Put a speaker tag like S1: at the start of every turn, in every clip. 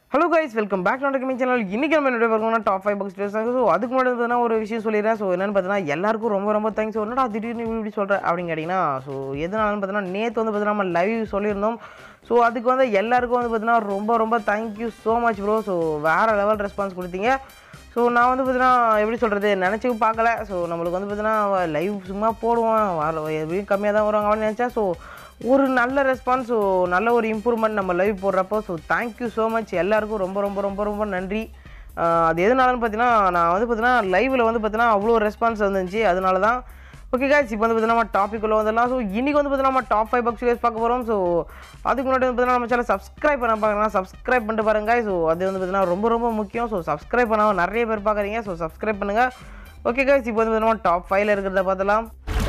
S1: Hello guys welcome back to coming channel இன்றைக்கி நம்ம என்னுடைய பார்க்கணும்னா top five box days so அதுக்கு முன்னாடி பார்த்தீங்கன்னா ஒரு விஷயம் சொல்லிடுறேன் ஸோ என்னென்னு பார்த்தீங்கன்னா எல்லாருக்கும் ரொம்ப ரொம்ப தேங்க்ஸ் என்னடா திடீர்னு இப்படி இப்படி சொல்கிறேன் அப்படின்னு கேட்டிங்கன்னா ஸோ எதனாலன்னு பார்த்தீங்கன்னா நேற்று வந்து பார்த்தீங்கன்னா நம்ம லைவ் சொல்லியிருந்தோம் ஸோ அதுக்கு வந்து எல்லாருக்கும் வந்து பார்த்தீங்கன்னா ரொம்ப ரொம்ப thank you so much bro so வேறு லெவல் ரெஸ்பான்ஸ் கொடுத்தீங்க ஸோ நான் வந்து பார்த்தீங்கன்னா எப்படி சொல்கிறது நினச்சியும் பார்க்கல ஸோ நம்மளுக்கு வந்து பார்த்தீங்கன்னா லைவ் சும்மா போடுவோம் வர எப்படியும் கம்மியாக தான் வருவாங்க அப்படின்னு நினச்சேன் ஸோ ஒரு நல்ல ரெஸ்பான்ஸ் ஸோ நல்ல ஒரு இம்ப்ரூவ்மெண்ட் நம்ம லைவ் போடுறப்போ ஸோ தேங்க்யூ ஸோ மச் எல்லாருக்கும் ரொம்ப ரொம்ப ரொம்ப ரொம்ப நன்றி ஆஹ் அது எதனாலன்னு பார்த்தீங்கன்னா நான் வந்து பார்த்தீங்கன்னா லைவில் வந்து பார்த்தீங்கன்னா அவ்வளோ ரெஸ்பான்ஸ் வந்துச்சு அதனால தான் ஓகே guys இப்போ வந்து பார்த்தீங்கன்னா நம்ம டாபிக் உள்ள வந்துடலாம் ஸோ இன்றைக்கி வந்து பார்த்தீங்கன்னா நம்ம டாப் ஃபைவ் பாக்ஸ் வீடியோஸ் பார்க்க போகிறோம் ஸோ அதுக்கு முன்னாடி வந்து பார்த்தீங்கன்னா நம்ம சேனல் சப்ஸ்கிரைப் பண்ண பார்க்கலாம் சப்ஸ்கிரைப் பண்ணிட்டு பாருங்க ஸோ அது வந்து பார்த்தீங்கன்னா ரொம்ப ரொம்ப முக்கியம் ஸோ சப்ஸ்கிரைப் பண்ணாமல் நிறைய பேர் பார்க்குறீங்க ஸோ சப்ஸ்கிரைப் பண்ணுங்கள் ஓகே guys இப்போ வந்து பார்த்தீங்கன்னா டாப் ஃபைவ்ல இருக்கிறத பார்த்தலாம்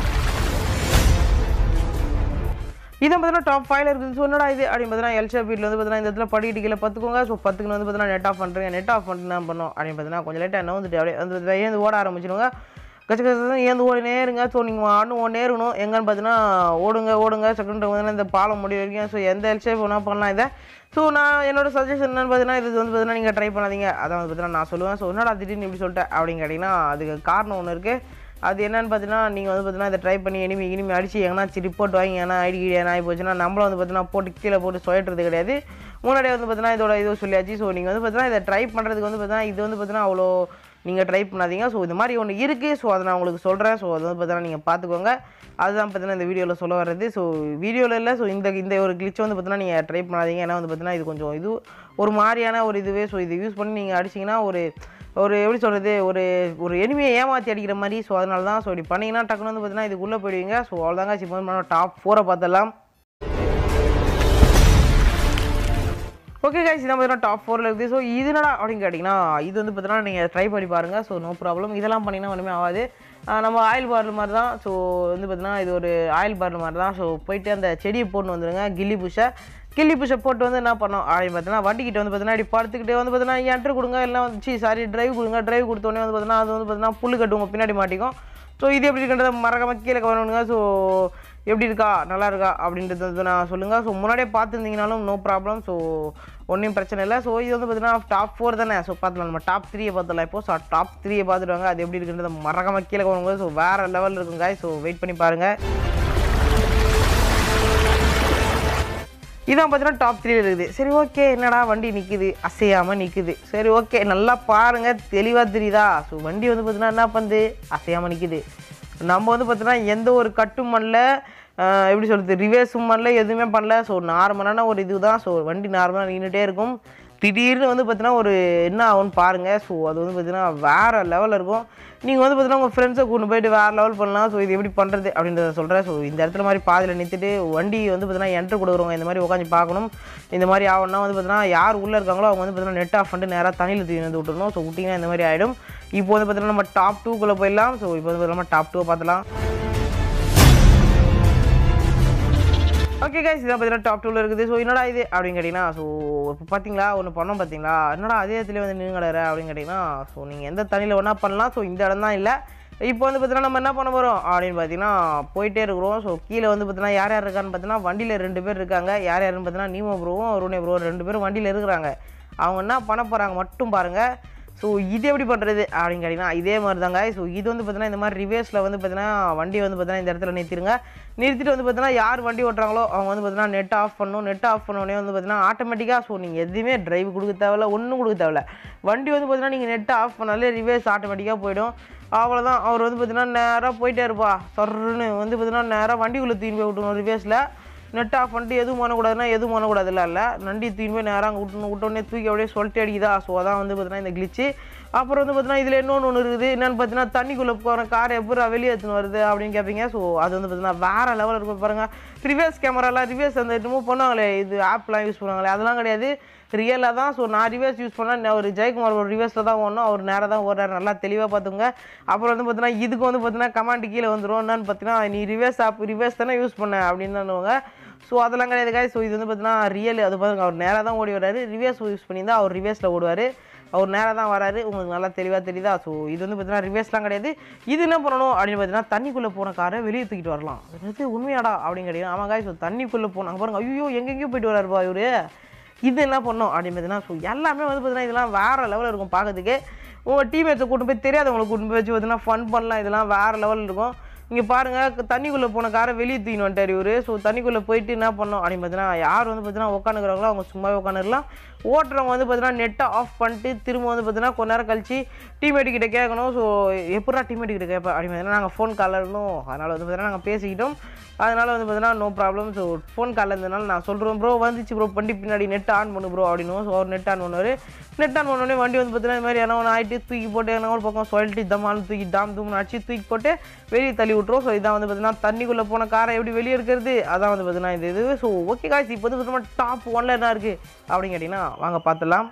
S1: இதை பார்த்தீங்கன்னா டாப் ஃபைவ்ல இருக்குது ஸோ என்னடா இது அப்படின்னு பார்த்தீங்கன்னா எல்ஷா வீட்டில் வந்து பார்த்தீங்கன்னா இந்த இடத்துல படிக்கிட்டு கீழே பார்த்துக்கோங்க ஸோ பத்துக்கு வந்து பார்த்தீங்கன்னா நெட் ஆஃப் பண்ணுறேன் நெட் ஆஃப் பண்ணிட்டு என்ன பண்ணோம் அப்படின்னு பார்த்தீங்கன்னா கொஞ்சம் லேட்டாக என்ன வந்துட்டு அப்படியே வந்து ஏந்து ஓட ஆரம்பிச்சிடுங்க கச்ச கச்ச ஏந்து ஓடினே இருங்க ஸோ நீங்கள் ஆடும் ஓடனே இருக்கணும் எங்கன்னு பார்த்தீங்கன்னா ஓடுங்க ஓடுங்க செகண்ட் வந்து இந்த பாலம் முடிவு வரைக்கும் ஸோ எந்த எல்ஷேப் வேணால் பண்ணலாம் இதை ஸோ நான் என்னோட சஜஷன் என்னன்னு பார்த்தீங்கன்னா இது வந்து பார்த்தீங்கன்னா நீங்கள் ட்ரை பண்ணாதீங்க அதான் வந்து பார்த்தீங்கன்னா நான் சொல்லுவேன் ஸோ என்னடா திடீர்னு இப்படி சொல்லிட்டேன் அப்படின்னு கேட்டிங்கன்னா அதுக்கு காரணம் ஒன்று இருக்குது அது என்னன்னு பார்த்தீங்கன்னா நீங்கள் வந்து பார்த்தீங்கன்னா இதை ட்ரை பண்ணி இனிமே இனிமே அடிச்சு எங்கனாச்சும் ரிப்போர்ட் வாங்கி ஏன்னா ஐடி கிடி ஏன்னா ஆகி போச்சுன்னா நம்மளும் வந்து பார்த்தீங்கன்னா போட்டு கீழே போட்டு சுயட்டுறது கிடையாது முன்னாடியே வந்து பார்த்தீங்கன்னா இதோட இது சொல்லியாச்சு ஸோ நீங்கள் வந்து பார்த்தீங்கன்னா இதை ட்ரை பண்ணுறதுக்கு வந்து பார்த்தீங்கன்னா இது வந்து பார்த்தீங்கன்னா அவ்வளோ நீங்கள் ட்ரை பண்ணாதீங்க ஸோ இது மாதிரி ஒன்று இருக்குது ஸோ அதை நான் உங்களுக்கு சொல்கிறேன் ஸோ அது வந்து பார்த்தீங்கன்னா நீங்கள் பார்த்துக்கோங்க அதுதான் பார்த்தீங்கன்னா இந்த வீடியோவில் சொல்ல வர்றது ஸோ வீடியோவில் இல்லை ஸோ இந்த இந்த ஒரு கிளிச் வந்து பார்த்தீங்கன்னா நீங்கள் ட்ரை பண்ணாதீங்க ஏன்னா வந்து பார்த்தீங்கன்னா இது கொஞ்சம் இது ஒரு மாதிரியான ஒரு இதுவே ஸோ இது யூஸ் பண்ணி நீங்கள் அடிச்சிங்கன்னா ஒரு ஒரு எப்படி சொல்கிறது ஒரு ஒரு எனிமையை ஏமாற்றி அடிக்கிற மாதிரி ஸோ அதனால தான் ஸோ இப்படி பண்ணிங்கன்னா டக்குனு வந்து பார்த்தீங்கன்னா இதுக்குள்ளே போயிடுவீங்க ஸோ அவ்வளோதாங்க இப்போ வந்து டாப் ஃபோரை பார்த்துடலாம் ஓகே கைஸ் இதான் பார்த்தீங்கன்னா டாப் ஃபோரில் இருக்குது ஸோ இது என்னடா அப்படின்னு கேட்டிங்கன்னா இது வந்து பார்த்தீங்கன்னா நீங்கள் ட்ரை பண்ணி பாருங்கள் ஸோ நோ ப்ராப்ளம் இதெல்லாம் பண்ணிங்கன்னா ஒன்றுமே ஆகாது ஆஹ் நம்ம ஆயில் பாட்டில் மாதிரி தான் ஸோ வந்து பார்த்தீங்கன்னா இது ஒரு ஆயில் பாட்டில் மாதிரி தான் ஸோ போயிட்டு அந்த செடியை போட்டு வந்துடுங்க கில்லி புஷை கில்லி புஷை போட்டு வந்து என்ன பண்ணோம் அப்படின்னு பார்த்தீங்கன்னா வண்டிக்கிட்ட வந்து பார்த்தீங்கன்னா இப்படி படுத்துக்கிட்டே வந்து பார்த்தீங்கன்னா என்ட்ரு கொடுங்க இல்லை வந்து சி சாரி டிரைவ் கொடுங்க டிரைவ் கொடுத்தோடனே வந்து பார்த்தீங்கன்னா அது வந்து பார்த்தீங்கன்னா புல்லு கட்டுவோங்க பின்னாடி மாட்டிக்கும் ஸோ இது எப்படி இருக்குன்றத மறக்காம கீழே வரணுங்க ஸோ எப்படி இருக்கா நல்லா இருக்கா அப்படின்றது வந்து நான் சொல்லுங்கள் ஸோ முன்னாடியே பார்த்துருந்தீங்கனாலும் நோ ப்ராப்ளம் ஸோ ஒன்றும் பிரச்சனை இல்லை ஸோ இது வந்து பார்த்தீங்கன்னா டாப் ஃபோர் தானே ஸோ பார்த்துலாம் நம்ம டாப் த்ரீயை பார்த்துலாம் இப்போ ஸோ டாப் த்ரீயை பார்த்துடுவாங்க அது எப்படி இருக்குன்றத மறக்காம கீழே வரணுங்க ஸோ வேறு லெவலில் இருக்குங்க ஸோ வெயிட் பண்ணி பாருங்கள் இதான் பார்த்தீங்கன்னா டாப் த்ரீல இருக்குது சரி ஓகே என்னடா வண்டி நிற்குது அசையாமல் நிற்குது சரி ஓகே நல்லா பாருங்கள் தெளிவாக தெரியுதா ஸோ வண்டி வந்து பார்த்தீங்கன்னா என்ன பண்ணுது அசையாமல் நிற்குது நம்ம வந்து பார்த்தீங்கன்னா எந்த ஒரு கட்டும் பண்ணல ஆஹ் எப்படி சொல்கிறது ரிவேர்ஸும் பண்ணல எதுவுமே பண்ணல ஸோ நார்மலான ஒரு இது தான் ஸோ வண்டி நார்மலாக நின்றுட்டே இருக்கும் திடீர்னு வந்து பார்த்தீங்கன்னா ஒரு என்ன ஆகும்னு பாருங்கள் ஸோ அது வந்து பார்த்தீங்கன்னா வேறு லெவலில் இருக்கும் நீங்கள் வந்து பார்த்தீங்கன்னா உங்கள் ஃப்ரெண்ட்ஸை கொண்டு போயிட்டு வேறு லெவல் பண்ணலாம் ஸோ இது எப்படி பண்ணுறது அப்படின்றத சொல்கிறேன் ஸோ இந்த இடத்துல மாதிரி பாதியில் நிறுத்திட்டு வண்டி வந்து பார்த்தீங்கன்னா என்ட்ரு கொடுக்குறவங்க இந்த மாதிரி உட்காந்து பார்க்கணும் இந்த மாதிரி ஆகணும்னா வந்து பார்த்தீங்கன்னா யார் உள்ளே இருக்காங்களோ அவங்க வந்து பார்த்தீங்கன்னா நெட் ஆஃப் பண்ணிட்டு நேராக தண்ணியில் தூக்கி வந்து விட்டுறணும் ஸோ விட்டிங்கன்னா இந்த மாதிரி ஆகிடும் இப்போ வந்து பார்த்தீங்கன்னா நம்ம டாப் டூக்குள்ளே போயிடலாம் ஸோ இப்போ வந்து நம்ம டாப் டூவை பார்த்துலாம் ஓகே கைஸ் இதான் பார்த்தீங்கன்னா டாப் டூவில் இருக்குது ஸோ என்னடா இது அப்படின்னு கேட்டிங்கன்னா ஸோ இப்போ பார்த்தீங்களா ஒன்று பண்ணோம் பார்த்தீங்களா என்னடா அதே இடத்துல வந்து நின்று கிடற அப்படின்னு கேட்டிங்கன்னா ஸோ நீங்கள் எந்த தண்ணியில் ஒன்றா பண்ணலாம் ஸோ இந்த இடம் தான் இல்லை இப்போ வந்து பார்த்தீங்கன்னா நம்ம என்ன பண்ண போகிறோம் அப்படின்னு பார்த்தீங்கன்னா போயிட்டே இருக்கிறோம் ஸோ கீழே வந்து பார்த்தீங்கன்னா யார் யார் இருக்கான்னு பார்த்தீங்கன்னா வண்டியில் ரெண்டு பேர் இருக்காங்க யார் யாருன்னு பார்த்தீங்கன்னா நீமோ ப்ரோவும் ரூனே ப்ரோ ரெண்டு பேரும் வண்டியில் இருக்கிறாங்க அவங்க என்ன பண்ண போகிறாங்க மட்டும் பாருங்கள் ஸோ இது எப்படி பண்ணுறது அப்படின்னு கேட்டிங்கன்னா இதே மாதிரி தாங்க ஸோ இது வந்து பார்த்தீங்கன்னா இந்த மாதிரி ரிவேர்ஸில் வந்து பார்த்தீங்கன்னா வண்டி வந்து பார்த்தீங்கன்னா இந்த இடத்துல நிறுத்திடுங்க நிறுத்திட்டு வந்து பார்த்தீங்கன்னா யார் வண்டி ஓட்டுறாங்களோ அவங்க வந்து பார்த்தீங்கன்னா நெட் ஆஃப் பண்ணணும் நெட் ஆஃப் பண்ணோடனே வந்து பார்த்தீங்கன்னா ஆட்டோமேட்டிக்காக ஸோ நீங்கள் எதுவுமே டிரைவ் கொடுக்க தேவையில்ல ஒன்றும் கொடுக்க தேவையில்ல வண்டி வந்து பார்த்தீங்கன்னா நீங்கள் நெட்டை ஆஃப் பண்ணாலே ரிவேர்ஸ் ஆட்டோமேட்டிக்காக போயிடும் அவ்வளோதான் அவர் வந்து பார்த்தீங்கன்னா நேராக போயிட்டே இருப்பா சர்ன்னு வந்து பார்த்தீங்கன்னா நேராக வண்டிக்குள்ளே தூக்கி போய் விட்டணும் ரிவேர்ஸில் நெட் ஆஃப் பண்ணிட்டு எதுவும் பண்ணக்கூடாதுன்னா எதுவும் பண்ணக்கூடாதுல்ல இல்லை நண்டி தூக்கி போய் நேராக அங்கே விட்டு விட்டோடனே தூக்கி அப்படியே சொல்லிட்டு அடிக்குதா ஸோ அதான் வந்து பார்த்தீங்கன்னா இந்த கிளிச்சு அப்புறம் வந்து பார்த்தீங்கன்னா இதில் இன்னொன்று ஒன்று இருக்குது என்னென்னு பார்த்தீங்கன்னா தண்ணிக்குள்ளே போகிற கார் எப்போ வெளியே எடுத்துன்னு வருது அப்படின்னு கேட்பீங்க ஸோ அது வந்து பார்த்தீங்கன்னா வேறு லெவலில் இருக்கும் பாருங்கள் ரிவர்ஸ் கேமராலாம் ரிவர்ஸ் அந்த ரிமூவ் பண்ணுவாங்களே இது ஆப்லாம் யூஸ் பண்ணுவாங்களே அதெல்லாம் கிடையாது ரியலாக தான் ஸோ நான் ரிவர்ஸ் யூஸ் பண்ணால் ஒரு ஜெயக்குமார் ஒரு ரிவர்ஸில் தான் ஓடணும் அவர் நேராக தான் ஓடுறாரு நல்லா தெளிவாக பார்த்துங்க அப்புறம் வந்து பார்த்தீங்கன்னா இதுக்கு வந்து பார்த்தீங்கன்னா கமாண்ட் கீழே வந்துடும் என்னன்னு பார்த்தீங்கன்னா நீ ரிவர்ஸ் ஆப் ரிவர்ஸ் தானே யூஸ் பண்ண அப்படின்னு தானுவாங்க ஸோ அதெல்லாம் கிடையாது guys. ஸோ இது வந்து பார்த்தீங்கன்னா ரியல் அது பாருங்க அவர் நேராக தான் ஓடி வராரு ரிவர்ஸ் யூஸ் பண்ணியிருந்தா அவர் ரிவர்ஸில் ஓடுவார் அவர் நேராக தான் வராரு உங்களுக்கு நல்லா தெளிவாக தெரியுதா ஸோ இது வந்து பார்த்தீங்கன்னா ரிவர்ஸ்லாம் கிடையாது இது என்ன பண்ணணும் அப்படின்னு பார்த்தீங்கன்னா தண்ணிக்குள்ளே போன காரை வெளியே தூக்கிட்டு வரலாம் இது உண்மையாடா அப்படின்னு கேட்டீங்கன்னா ஆமாம் guys ஸோ தண்ணிக்குள்ளே போனாங்க பாருங்க ஐயோ எங்கெங்கேயோ போயிட்டு வராருப்பா இவரு இது என்ன பண்ணோம் அப்படின்னு பார்த்தீங்கன்னா ஸோ எல்லாமே வந்து பார்த்தீங்கன்னா இதெல்லாம் வேறு லெவலில் இருக்கும் பார்க்கறதுக்கு உங்கள் டீம்மேட்ஸை கூட்டு போய் தெரியாதவங்களை கூட்டு போய் வச்சு பார்த்தீங்கன்னா ஃபன் பண்ணலாம் இதெல்லாம் வேறு லெவலில் இருக்கும் இங்கே பாருங்கள் தண்ணிக்குள்ளே போன காரை வெளியே தூக்கின்னு வந்துட்டார் இவர் ஸோ தண்ணிக்குள்ளே போயிட்டு என்ன பண்ணோம் அப்படின்னு பார்த்தீங்கன்னா யார் வந்து பார்த்தீங்கன்னா உட்காந்துக்கிறாங்களோ அவங்க சும்மாவே உட்காந்துருக்கலாம் ஓட்டுறவங்க வந்து பார்த்தீங்கன்னா நெட்டை ஆஃப் பண்ணிட்டு திரும்ப வந்து பார்த்தீங்கன்னா கொஞ்ச நேரம் கழிச்சு டீமேட் கிட்ட கேட்கணும் ஸோ எப்படா டீமேட் கிட்ட கேட்பேன் அப்படின்னு பார்த்தீங்கன்னா நாங்கள் ஃபோன் காலில் இருந்தோம் அதனால் வந்து பார்த்தீங்கன்னா நாங்கள் பேசிக்கிட்டோம் அதனால் வந்து பார்த்தீங்கன்னா நோ ப்ராப்ளம் ஸோ ஃபோன் காலில் இருந்ததுனால நான் சொல்கிறேன் ப்ரோ வந்துச்சு ப்ரோ வண்டி பின்னாடி நெட் ஆன் பண்ணு ப்ரோ அப்படின்னு ஸோ அவர் நெட் ஆன் பண்ணுவார் நெட் ஆன் பண்ணோடனே வண்டி வந்து பார்த்தீங்கன்னா இந்த மாதிரி என்ன ஒன்று ஆகிட்டு தூக்கி போட்டு என்ன ஒரு பக்கம் சொல்லிட்டு தம்மாலும் தூக்கி டாம் தூம்னு அடிச்சு தூக்கி போட்டு வெளியே தள்ளி விட்ருவோம் ஸோ இதான் வந்து பார்த்தீங்கன்னா தண்ணிக்குள்ளே போன காரை எப்படி வெளியே இருக்கிறது அதான் வந்து பார்த்தீங்கன்னா இது இது ஸோ ஓகே காய்ச்சி இப்போ வந்து பார்த்தீங்கன்னா டாப் ஒன்ல என்ன இருக்குது அப்படின்னு கேட்டிங்கன்னா வாங்க பார்த்துலாம்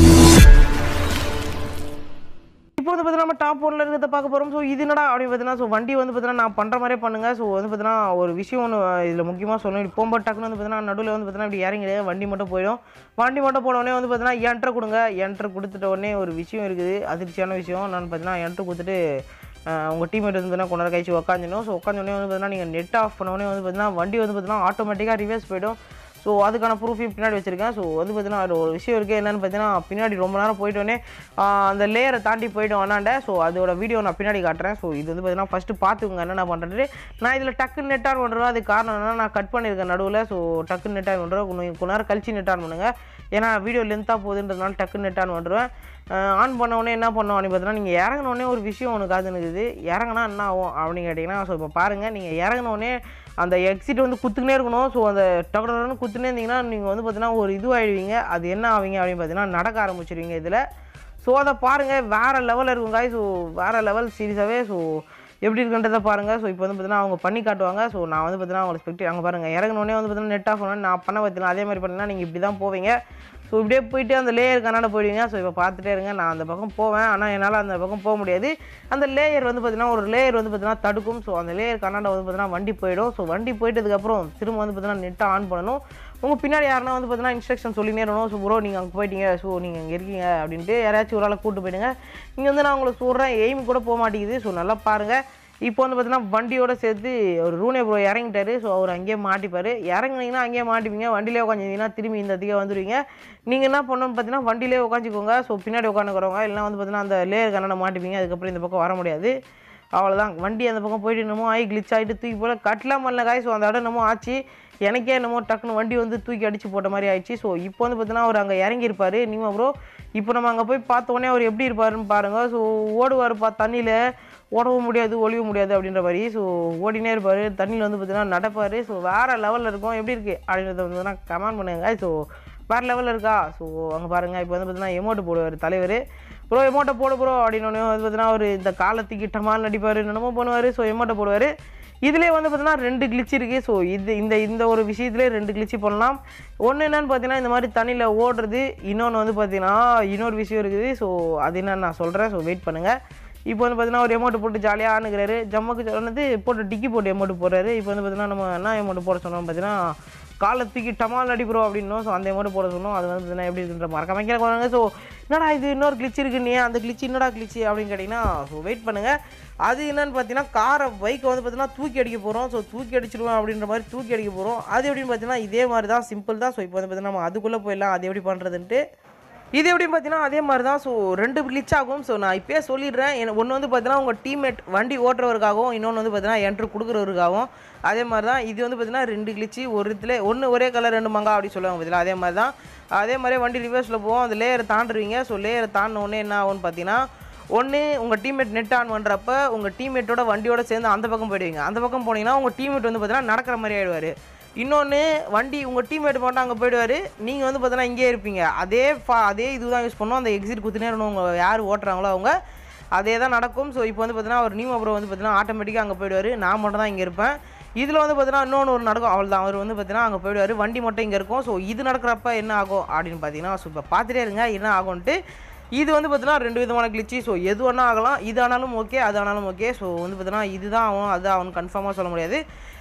S1: இப்போ வந்து பார்த்தீங்கன்னா நம்ம டாப் ஒன்ல இருக்கிறத பார்க்க போகிறோம் ஸோ இது என்னடா அப்படின்னு பார்த்தீங்கன்னா ஸோ வண்டி வந்து பார்த்தீங்கன்னா நான் பண்ணுற மாதிரியே பண்ணுங்க ஸோ வந்து பார்த்தீங்கன்னா ஒரு விஷயம் ஒன்று இதில் முக்கியமாக சொல்லணும் இப்படி போகும்போது டக்குன்னு வந்து பார்த்தீங்கன்னா நடுவில் வந்து பார்த்தீங்கன்னா இப்படி இறங்கி வண்டி மட்டும் போயிடும் வண்டி மட்டும் போன உடனே வந்து பார்த்தீங்கன்னா என்ட்ரு கொடுங்க என்ட்ரு கொடுத்துட்ட உடனே ஒரு விஷயம் இருக்குது அதிர்ச்சியான விஷயம் நான் பார்த்தீங்கன்னா என்ட்ரு கொடுத்துட்டு அஹ், உங்கள் டீமேட் வந்து பார்த்தீங்கன்னா கொண்டாட கழிச்சு உட்காந்துணும் ஸோ உட்காந்தோடனே வந்து பார்த்தீங்கன்னா நீங்கள் நெட் ஆஃப் பண்ண உடனே வந்து பார்த்தீங்கன்னா வண்டி வந்து பார்த்தீங்கன்னா ஆட்டோமேட்டிக்காக ரிவர்ஸ் போயிடும் ஸோ அதுக்கான ப்ரூஃபையும் பின்னாடி வச்சுருக்கேன் ஸோ வந்து பார்த்தீங்கன்னா அது ஒரு விஷயம் இருக்குது என்னென்னு பார்த்தீங்கன்னா பின்னாடி ரொம்ப நேரம் போயிட்டோன்னே அந்த லேயரை தாண்டி போயிட்டோம் அண்ணாண்ட ஸோ அதோட வீடியோ நான் பின்னாடி காட்டுறேன் ஸோ இது வந்து பார்த்தீங்கன்னா ஃபஸ்ட்டு பார்த்துக்கோங்க என்னென்ன பண்ணுறது நான் இதில் டக்குன்னு நெட் ஆன் பண்ணுறேன் அது காரணம் என்னன்னா நான் கட் பண்ணியிருக்கேன் நடுவில் ஸோ டக்குன்னு நெட் ஆன் பண்ணுறேன் கொஞ்சம் கொஞ்ச நேரம் கழிச்சு நெட் ஆன் பண்ணுங்கள் ஏன்னா வீடியோ லென்த்தாக போகுதுன்றதுனால டக்குன்னு நெட் ஆன் பண்ணுறேன் ஆன் பண்ண உடனே என்ன பண்ணோம் அப்படின்னு பார்த்தீங்கன்னா நீங்கள் இறங்கின உடனே ஒரு விஷயம் ஒன்று காதுன்னு இருக்குது இறங்கினா என்ன ஆகும் அப்படின்னு கேட்டிங்கன்னா ஸோ இப்போ பாருங்கள் நீங்கள் இறங்கின உடனே அந்த எக்ஸிட் வந்து குத்துக்கினே இருக்கணும் ஸோ அந்த டக்குனு குத்துனே இருந்தீங்கன்னா நீங்கள் வந்து பார்த்தீங்கன்னா ஒரு இதுவாகிடுவீங்க அது என்ன ஆவீங்க அப்படின்னு பார்த்தீங்கன்னா நடக்க ஆரம்பிச்சிருவீங்க இதில் ஸோ அதை பாருங்கள் வேறு லெவலில் இருக்கும் காய் ஸோ வேறு லெவல் சீரியஸாகவே ஸோ எப்படி இருக்குன்றதை பாருங்கள் ஸோ இப்போ வந்து பார்த்தீங்கன்னா அவங்க பண்ணி காட்டுவாங்க ஸோ நான் வந்து பார்த்தீங்கன்னா அவங்களை ஸ்பெக்ட் அங்கே பாருங்கள் இறங்கினோடனே வந்து பார்த்தீங்கன்னா நெட் ஆஃப் பண்ணணும் நான் பண்ண பார்த்தீங்கன்னா அதே மாதிரி பண்ணீங்கன்னா நீங்கள் இப்படி தான் போவீங்க ஸோ இப்படியே போயிட்டு அந்த லேயர் கண்ணாட போயிடுவீங்க ஸோ இப்போ பார்த்துட்டே இருங்க நான் அந்த பக்கம் போவேன் ஆனால் என்னால் அந்த பக்கம் போக முடியாது அந்த லேயர் வந்து பார்த்தீங்கன்னா ஒரு லேயர் வந்து பார்த்தீங்கன்னா தடுக்கும் ஸோ அந்த லேயர் கண்ணாட வந்து பார்த்தீங்கன்னா வண்டி போயிடும் ஸோ வண்டி போயிட்டதுக்கப்புறம் திரும்ப வந்து பார்த்தீங்கன்னா நெட்டை ஆன் பண்ணணும் உங்கள் பின்னாடி யாருன்னா வந்து பார்த்தீங்கன்னா இன்ஸ்ட்ரக்ஷன் சொல்லினே இருக்கணும் ஸோ ப்ரோ நீங்கள் அங்கே போயிட்டீங்க ஸோ நீங்கள் இங்கே இருக்கீங்க அப்படின்ட்டு யாராச்சும் ஒரு ஆளை கூட்டு போயிடுங்க இங்கே வந்து நான் உங்களுக்கு சொல்கிறேன் எய்ம் கூட போக மாட்டேங்குது ஸோ நல்லா பாருங்கள் இப்போ வந்து பார்த்தீங்கன்னா வண்டியோட சேர்த்து ஒரு ரூனே ப்ரோ இறங்கிட்டாரு ஸோ அவர் அங்கேயே மாட்டிப்பார் இறங்குனீங்கன்னா அங்கேயே மாட்டிப்பீங்க வண்டியிலே உட்காந்துருந்தீங்கன்னா திரும்பி இந்த அதிகம் வந்துடுவீங்க நீங்கள் என்ன பண்ணணும்னு பார்த்தீங்கன்னா வண்டியிலே உட்காந்துக்கோங்க ஸோ பின்னாடி உட்காந்துக்கிறவங்க இல்லைனா வந்து பார்த்தீங்கன்னா அந்த லேயர் கண்ணாட மாட்டிப்பீங்க அதுக்கப்புறம் இந்த பக்கம் வர முடியாது அவ்வளோதான் வண்டி அந்த பக்கம் போயிட்டு என்னமோ ஆகி கிளிச் ஆகிட்டு தூக்கி போல கட்டலாம் பண்ணல காய் ஸோ அந்த இடம் என்னமோ ஆச்சு எனக்கே என்னமோ டக்குன்னு வண்டி வந்து தூக்கி அடிச்சு போட்ட மாதிரி ஆயிடுச்சு ஸோ இப்போ வந்து பார்த்தீங்கன்னா அவர் அங்கே இறங்கியிருப்பார் நீங்கள் ப்ரோ இப்போ நம்ம அங்கே போய் பார்த்த உடனே அவர் எப்படி இருப்பாருன்னு பாருங்கள் ஸோ ஓடுவார்ப்பா தண்ணியில் ஓடவும் முடியாது ஒளியவும் முடியாது அப்படின்ற மாதிரி ஸோ ஓடினே இருப்பார் தண்ணியில் வந்து பார்த்தீங்கன்னா நடப்பார் ஸோ வேறு லெவலில் இருக்கும் எப்படி இருக்குது அப்படின்றத வந்து நான் கமெண்ட் பண்ணுங்க ஸோ வேறு லெவலில் இருக்கா ஸோ அங்கே பாருங்கள் இப்போ வந்து பார்த்தீங்கன்னா எமௌண்ட் போடுவார் தலைவர் ப்ரோ எமௌண்ட்டை போடு ப்ரோ அப்படின்னு வந்து பார்த்தீங்கன்னா அவர் இந்த காலத்துக்கு டமால் நடிப்பார் என்னமோ பண்ணுவார் ஸோ எமௌண்ட்டை போடுவார் இதுலேயே வந்து பார்த்தீங்கன்னா ரெண்டு கிளிச் இருக்குது ஸோ இது இந்த இந்த ஒரு விஷயத்துலேயே ரெண்டு கிளிச்சு பண்ணலாம் ஒன்று என்னன்னு பார்த்தீங்கன்னா இந்த மாதிரி தண்ணியில் ஓடுறது இன்னொன்று வந்து பார்த்தீங்கன்னா இன்னொரு விஷயம் இருக்குது ஸோ அது என்னன்னு நான் சொல்கிறேன் ஸோ வெயிட் பண்ணுங்கள் இப்போ வந்து பார்த்தீங்கன்னா ஒரு எமௌண்ட் போட்டு ஜாலியாக ஆனுக்கிறாரு ஜம்முக்கு சொன்னது போட்டு டிக்கி போட்டு எமௌண்ட் போடுறாரு இப்போ வந்து பார்த்தீங்கன்னா நம்ம என்ன எமௌண்ட் போட சொன்னோம் பார்த்தீங்கன்னா காலத்துக்கு டமால் அடிக்கிறோம் அப்படின்னோம் ஸோ அந்த எமௌண்ட் போட சொன்னோம் அது வந்து பார்த்தீங்கன்னா எப்படி இருக்குன்ற மறக்காம கீழே போகிறாங்க ஸோ என்னடா இது இன்னொரு கிளிச் இருக்கு நீ அந்த கிளிச் என்னடா கிளிச் அப்படின்னு கேட்டிங்கன்னா ஸோ வெயிட் பண்ணுங்கள் அது என்னன்னு பார்த்தீங்கன்னா காரை பைக்கை வந்து பார்த்தீங்கன்னா தூக்கி அடிக்க போகிறோம் ஸோ தூக்கி அடிச்சிடுவோம் அப்படின்ற மாதிரி தூக்கி அடிக்க போகிறோம் அது எப்படின்னு பார்த்தீங்கன்னா இதே மாதிரி தான் சிம்பிள் தான் ஸோ இப்போ வந்து பார்த்தீங்கன்னா நம்ம அதுக்குள்ளே போயிடலாம் அது எப்படி பண்ணுறதுன்ட்டு இது எப்படின்னு பார்த்தீங்கன்னா அதே மாதிரி தான் ஸோ ரெண்டு கிளிச் ஆகும் ஸோ நான் இப்போயே சொல்லிடுறேன் ஒன்று வந்து பார்த்தீங்கன்னா உங்கள் டீம்மேட் வண்டி ஓட்டுறவருக்காகவும் இன்னொன்று வந்து பார்த்தீங்கன்னா என்ட்ரு கொடுக்குறவருக்காகவும் அதே மாதிரி தான் இது வந்து பார்த்தீங்கன்னா ரெண்டு கிளிச்சு ஒரு இதில் ஒன்று ஒரே கலர் ரெண்டு மங்கா அப்படி சொல்லுவாங்க பார்த்தீங்களா அதே மாதிரி தான் அதே மாதிரியே வண்டி ரிவர்ஸில் போவோம் அந்த லேயரை தாண்டுருவீங்க ஸோ லேயரை தாண்டின உடனே என்ன ஆகும்னு பார்த்தீங்கன்னா ஒன்று உங்கள் டீம்மேட் நெட் ஆன் பண்ணுறப்ப உங்கள் டீம்மேட்டோட வண்டியோட சேர்ந்து அந்த பக்கம் போயிடுவீங்க அந்த பக்கம் போனீங்கன்னா உங்கள் டீம்மேட் வந்து பார்த்தீங்கன்னா நடக்கிற மாதிரி ஆயிடுவார் இன்னொன்று வண்டி உங்கள் டீம்மேட் மட்டும் அங்கே போயிடுவார் நீங்கள் வந்து பார்த்தீங்கன்னா இங்கேயே இருப்பீங்க அதே ஃபா அதே இதுதான் யூஸ் பண்ணுவோம் அந்த எக்ஸிட் குத்துனே இருக்கணும் உங்கள் யார் ஓட்டுறாங்களோ அவங்க அதே தான் நடக்கும் ஸோ இப்போ வந்து பார்த்தீங்கன்னா ஒரு நியூ அப்புறம் வந்து பார்த்தீங்கன்னா ஆட்டோமேட்டிக்காக அங்கே போயிடுவார் நான் மட்டும் தான் இங்கே இருப்பேன் இதில் வந்து பார்த்தீங்கன்னா இன்னொன்று ஒரு நடக்கும் அவள் தான் அவர் வந்து பார்த்தீங்கன்னா அங்கே போயிடுவார் வண்டி மட்டும் இங்கே இருக்கும் ஸோ இது நடக்கிறப்ப என்ன ஆகும் அப்படின்னு பார்த்தீங்கன்னா ஸோ இப்போ பார்த்துட்டே இருங்க என்ன ஆகும்ன்ட்டு இது வந்து பார்த்தீங்கன்னா ரெண்டு விதமான கிளிச்சு ஸோ எது வேணா ஆகலாம் இது ஆனாலும் ஓகே அது ஆனாலும் ஓகே ஸோ வந்து பார்த்தீங்கன்னா இதுதான் ஆகும் அது ஆகும் கன்ஃபார்மாக சொல்ல முடியாது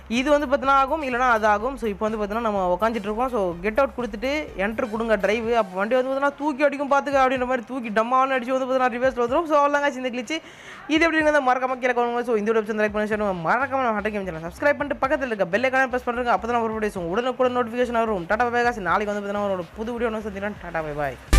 S1: இது வந்து பார்த்தீங்கன்னா ஆகும் இல்லைனா அது ஆகும் ஸோ இப்போ வந்து பார்த்தீங்கன்னா நம்ம உட்காந்துட்டு இருக்கோம் ஸோ கெட் அவுட் கொடுத்துட்டு என்ட்ரு கொடுங்க டிரைவ் அப்போ வண்டி வந்து பார்த்தீங்கன்னா தூக்கி அடிக்கும் பார்த்துக்க அப்படின்ற மாதிரி தூக்கி டம்மான்னு அடிச்சு வந்து பார்த்தீங்கன்னா ரிவர்ஸில் வந்துடும் ஸோ அவ்வளோங்க இந்த கிளிச்சு இது எப்படிங்கிறத மறக்காம கீழே கவனிங்க ஸோ இந்த வீடியோ லைக் பண்ணி share பண்ணுங்க. மறக்காம நம்ம ஹட்டை கேம் சேனல் சப்ஸ்கிரைப் பண்ணிட்டு பக்கத்தில் இருக்க பெல் ஐக்கான ப்ரெஸ் பண்ணுறங்க அப்போ தான் ஒரு உடனுக்குடன் நோட்டிஃபிகேஷன் வரும் டாடா பை காசு நாளைக்கு வந்து பார்த்தீங்கன்னா ஒரு புது வீடியோ ஒன்று சந்திக்கிறேன் டாடா பை பாய்